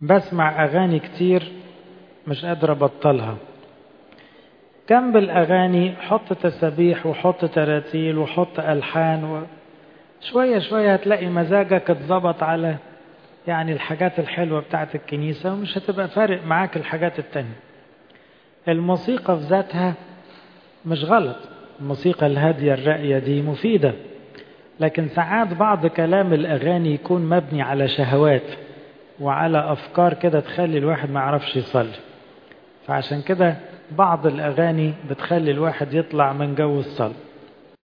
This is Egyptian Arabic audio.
بسمع أغاني كتير مش قادر أبطلها جنب الأغاني حط تسابيح وحط تراتيل وحط ألحان و... شوية شوية هتلاقي مزاجك اتظبط على يعني الحاجات الحلوة بتاعت الكنيسة ومش هتبقى فارق معاك الحاجات التانية الموسيقى في ذاتها مش غلط الموسيقى الهادية الراقية دي مفيدة لكن ساعات بعض كلام الأغاني يكون مبني على شهوات وعلى أفكار كده تخلي الواحد ما يعرفش يصلي فعشان كده بعض الأغاني بتخلي الواحد يطلع من جو الصلاة